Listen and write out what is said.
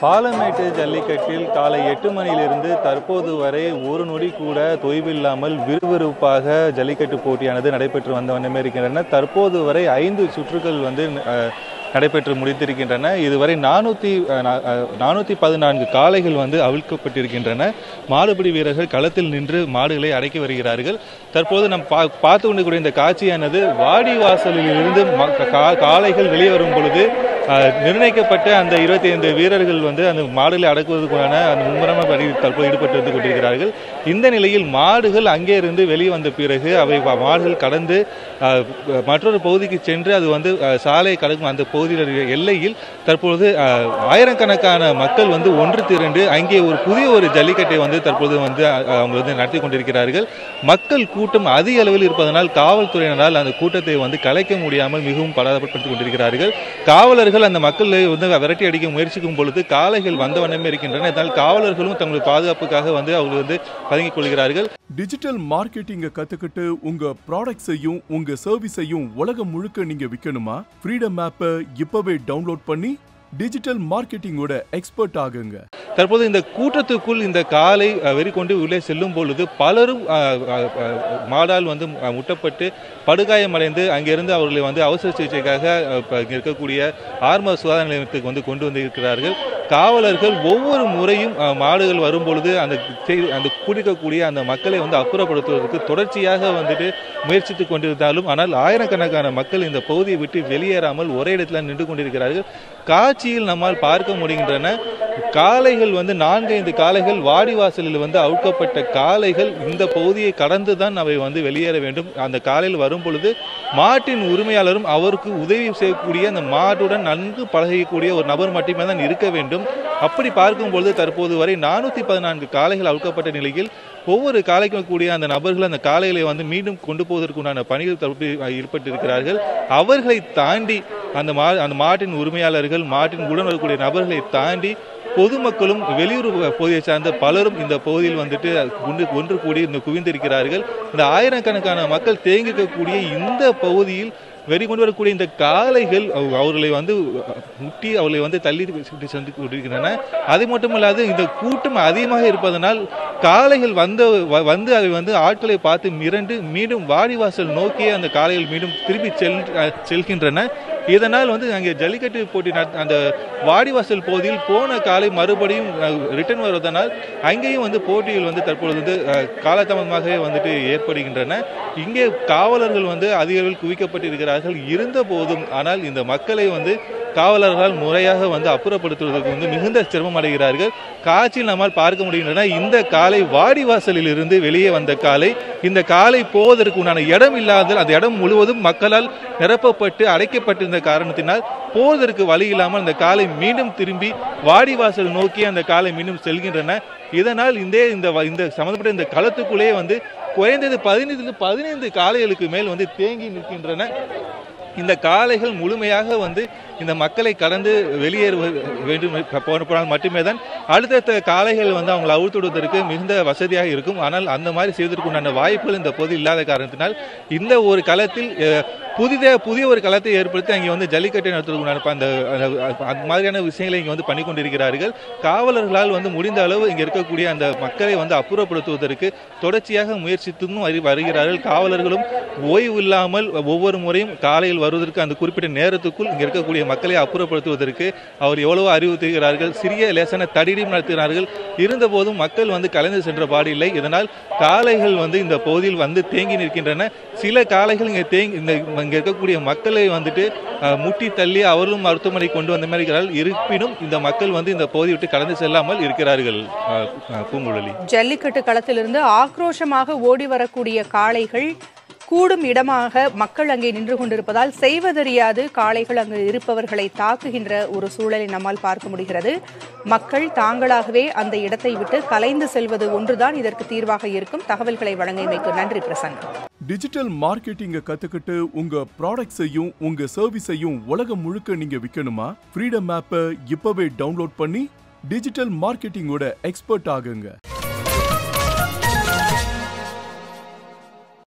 பாலமேட்டு ஜல்லிக்கட்டில் காலை எட்டு மணியிலிருந்து தற்போது வரை ஒரு நொடி கூட தொய்வில்லாமல் விறுவிறுப்பாக ஜல்லிக்கட்டு போட்டியானது நடைபெற்று வந்த வண்ணமே இருக்கின்றன தற்போது வரை ஐந்து சுற்றுகள் வந்து அஹ், நடைபெற்று முடித்திருக்கின்றன இதுவரை நானூற்றி நானூற்றி பதினான்கு காளைகள் வந்து அவிழ்க்கப்பட்டிருக்கின்றன மாடுபிடி வீரர்கள் களத்தில் நின்று மாடுகளை அடக்கி வருகிறார்கள் தற்போது நாம் பா பார்த்து கொண்டிருக்கிற இந்த காட்சியானது வாடி வாசலில் இருந்து ம- கா- காளைகள் வெளியே வரும் பொழுது அஹ், நிர்ணயிக்கப்பட்ட அந்த இருபத்தி ஐந்து வீரர்கள் வந்து அந்த மாடுகளை அடக்குவதற்கான அந்த மும்முரமாக பணி தற்போது ஈடுபட்டு வந்து கொண்டிருக்கிறார்கள் இந்த நிலையில் மாடுகள் அங்கே இருந்து வெளியே வந்த பிறகு அவை வ- மாடுகள் கடந்து அஹ், மற்றொரு பகுதிக்கு சென்று அது வந்து அஹ், சாலை கடக்கும் அந்த பகுதியில் இருக்கிற எல்லையில் தற்பொழுது அஹ், ஆயிரக்கணக்கான மக்கள் வந்து ஒன்று திரண்டு அங்கே ஒரு புதிய ஒரு ஜல்லிக்கட்டை வந்து தற்போது வந்து அஹ், அவங்க வந்து நடத்தி கொண்டிருக்கிறார்கள் மக்கள் கூட்டம் அதிக அளவில் இருப்பதனால் காவல்துறையினரால் அந்த கூட்டத்தை வந்து கலைக்க முடியாமல் மிகவும் பலப்படுத்திக் கொண்டிருக்கிறார்கள் காவலர்கள் அந்த மக்களை வந்து விரட்டி அடிக்க முயற்சிக்கும் பொழுது காளைகள் வந்த வண்ணமே இருக்கின்றன இதனால் காவலர்களும் தங்களுடைய பாதுகாப்புக்காக வந்து அவர்கள் வந்து பதுங்கிக் கொள்கிறார்கள் டிஜிட்டல் மார்க்கெட்டிங்க கத்துக்கிட்டு உங்க ப்ராடக்ட்ஸையும் உங்க சர்வீஸையும் உலகம் முழுக்க நீங்க விற்கணுமா ஃப்ரீடம் ஆப்பை இப்பவே டவுன்லோட் பண்ணி டிஜிட்டல் மார்க்கெட்டிங்கோட எக்ஸ்பர்ட் ஆகுங்க தற்போது இந்த கூட்டத்துக்குள் இந்த காலை அஹ், வெறிக்கொண்டு உள்ளே செல்லும் பொழுது பலரும் அஹ், அஹ், அஹ், மாடால் வந்து அஹ், முட்டப்பட்டு படுகாயமடைந்து அங்கிருந்து அவர்களை வந்து அவசர சிகிச்சைக்காக அஹ், இப்ப இங்க இருக்கக்கூடிய ஆர்ம சுகாதார நிலையத்துக்கு வந்து கொண்டு வந்து இருக்கிறார்கள் காவலர்கள் ஒவ்வொரு முறையும் அஹ், மாடுகள் வரும் பொழுது அந்த செய்- அந்த குடிக்கக்கூடிய அந்த மக்களை வந்து அப்புறப்படுத்துவதற்கு தொடர்ச்சியாக வந்துட்டு முயற்சித்துக் கொண்டிருந்தாலும் ஆனால் ஆயிரக்கணக்கான மக்கள் இந்த பகுதியை விட்டு வெளியேறாமல் ஒரே இடத்துல நின்று கொண்டிருக்கிறார்கள் காட்சியில் நம்மால் பார்க்க முடிகின்றன காளைகள் வந்து நான்கைந்து காளைகள் வாடிவாசலில் வந்து அவுழ்க்கப்பட்ட காளைகள் இந்த பகுதியை கடந்து தான் அவை வந்து வெளியேற வேண்டும் அந்த காலையில் வரும் பொழுது மாட்டின் உரிமையாளரும் அவருக்கு உதவி செய்யக்கூடிய அந்த மாட்டுடன் நன்கு பழகக்கூடிய ஒரு நபர் மட்டுமே தான் இருக்க வேண்டும் அப்படி பார்க்கும் பொழுது தற்போது வரை நானூற்றி பதினான்கு காளைகள் அவுழ்க்கப்பட்ட நிலையில் ஒவ்வொரு காலைக்கும் கூடிய அந்த நபர்கள் அந்த காளைகளை வந்து மீண்டும் கொண்டு போவதற்குண்டான பணிகள் தற்போது ஈடுபட்டிருக்கிறார்கள் அவர்களை தாண்டி அந்த மா அந்த மாட்டின் உரிமையாளர்கள் மாட்டின் உடன் வரக்கூடிய நபர்களை தாண்டி பொதுமக்களும் வெளியூர் பகுதியை சார்ந்த பலரும் இந்த பகுதியில் வந்துட்டு ஒன்று ஒன்று கூடி இந்த குவிந்திருக்கிறார்கள் இந்த ஆயிரக்கணக்கான மக்கள் தேங்கிக்கக்கூடிய இந்த பகுதியில் வெறிகொண்டு வரக்கூடிய இந்த காளைகள் அவ- அவர்களை வந்து முட்டி அவர்களை வந்து தள்ளி விட்டு சென்று கொண்டிருக்கின்றன அது மட்டுமல்லாது இந்த கூட்டம் அதிகமாக இருப்பதனால் காளைகள் வந்த வ- வந்து அவை வந்து ஆட்களை பார்த்து மிரண்டு மீண்டும் வாடிவாசல் நோக்கி அந்த காளைகள் மீண்டும் திருப்பி செல் அஹ் செல்கின்றன இதனால் வந்து அங்கே ஜல்லிக்கட்டு போட்டி நடத்த- அந்த வாடிவாசல் பகுதியில் போன காலை மறுபடியும் ரிட்டர்ன் வருவதனால் அங்கேயும் வந்து போட்டிகள் வந்து தற்பொழுது வந்து அஹ், காலதாமதமாகவே வந்துட்டு ஏற்படுகின்றன இங்கே காவலர்கள் வந்து அதிக அளவில் குவிக்கப்பட்டிருக்கிறார்கள் இருந்த போதும் ஆனால் இந்த மக்களை வந்து காவலர்களால் முறையாக வந்து அப்புறப்படுத்துவதற்கு வந்து மிகுந்த சிரமம் அடைகிறார்கள் காட்சியில் நம்மால் பார்க்க முடிகின்றன இந்த காலை வாடிவாசலில் இருந்து வெளியே வந்த காலை இந்த காலை போவதற்கு உண்டான இடம் இல்லாத அந்த இடம் முழுவதும் மக்களால் நிரப்பப்பட்டு அடைக்கப்பட்டிருந்த காரணத்தினால் போவதற்கு வழி இல்லாமல் அந்த காலை மீண்டும் திரும்பி வாடிவாசல் நோக்கி அந்த காலை மீண்டும் செல்கின்றன இதனால் இந்த இந்த வ- இந்த சம்பந்தப்பட்ட இந்த களத்துக்குள்ளேயே வந்து குறைந்தது பதினைந்து பதினைந்து காளைகளுக்கு மேல் வந்து தேங்கி நிற்கின்றன இந்த காளைகள் முழுமையாக வந்து இந்த மக்களை கடந்து வெளியேறுவ வேண்டும் போன போனால் மட்டுமே தான் அடுத்தடுத்த காளைகள் வந்து அவங்களை அவுழ்த்துடுவதற்கு மிகுந்த வசதியாக இருக்கும் ஆனால் அந்த மாதிரி செய்வதற்குண்டான வாய்ப்புகள் இந்த பொது இல்லாத காரணத்தினால் இந்த ஒரு களத்தில் அஹ், புதிதாக புதிய ஒரு களத்தை ஏற்படுத்தி அங்கே வந்து ஜல்லிக்கட்டை நடத்துவதற்குண்டான அந்த அந்த- அந்த மாதிரியான விஷயங்களை இங்கே வந்து பண்ணி கொண்டிருக்கிறார்கள் காவலர்களால் வந்து முடிந்த அளவு இங்கே இருக்கக்கூடிய அந்த மக்களை வந்து அப்புறப்படுத்துவதற்கு தொடர்ச்சியாக முயற்சித்தும் வரு- வருகிறார்கள் காவலர்களும் ஓய்வு இல்லாமல் ஒவ்வொரு முறையும் காலையில் வருவதற்கு அந்த குறிப்பிட்ட நேரத்துக்குள் இங்கே இருக்கக்கூடிய மக்களை அப்புறப்படுத்துவதற்கு அவர் எவ்வளவோ அறிவுறுத்துகிறார்கள் சிறிய லேசான தடியும் நடத்துகிறார்கள் இருந்தபோதும் மக்கள் வந்து கலைந்து சென்ற பாடு இல்லை இதனால் காளைகள் வந்து இந்த பகுதியில் வந்து தேங்கி நிற்கின்றன சில காளைகள் இங்கே தேங்கி இந்த இங்கே இருக்கக்கூடிய மக்களை வந்துட்டு அஹ், முட்டி தள்ளி அவர்களும் மருத்துவமனை கொண்டு வந்த மாதிரி இருக்கிறார்கள் இருப்பினும் இந்த மக்கள் வந்து இந்த பகுதியை விட்டு கடந்து செல்லாமல் இருக்கிறார்கள் அஹ், அஹ், பூங்குழலி ஜல்லிக்கட்டு களத்திலிருந்து ஆக்ரோஷமாக ஓடி வரக்கூடிய காளைகள் கூடும் இடமாக மக்கள் அங்கே நின்று கொண்டிருப்பதால் செய்வதறியாது காளைகள் அங்கு இருப்பவர்களை தாக்குகின்ற ஒரு சூழலை நம்மால் பார்க்க முடிகிறது மக்கள் தாங்களாகவே அந்த இடத்தை விட்டு கலைந்து செல்வது ஒன்றுதான் இதற்கு தீர்வாக இருக்கும் தகவல்களை வழங்கியமைக்கு நன்றி பிரசன்னா டிஜிட்டல் மார்க்கெட்டிங்க கத்துக்கிட்டு உங்க ப்ராடக்ட்ஸையும் உங்க சர்வீஸையும் உலகம் முழுக்க நீங்க விற்கணுமா ஃப்ரீடம் ஆப்பை இப்பவே டவுன்லோட் பண்ணி டிஜிட்டல் மார்க்கெட்டிங்கோட எக்ஸ்பர்ட் ஆகுங்க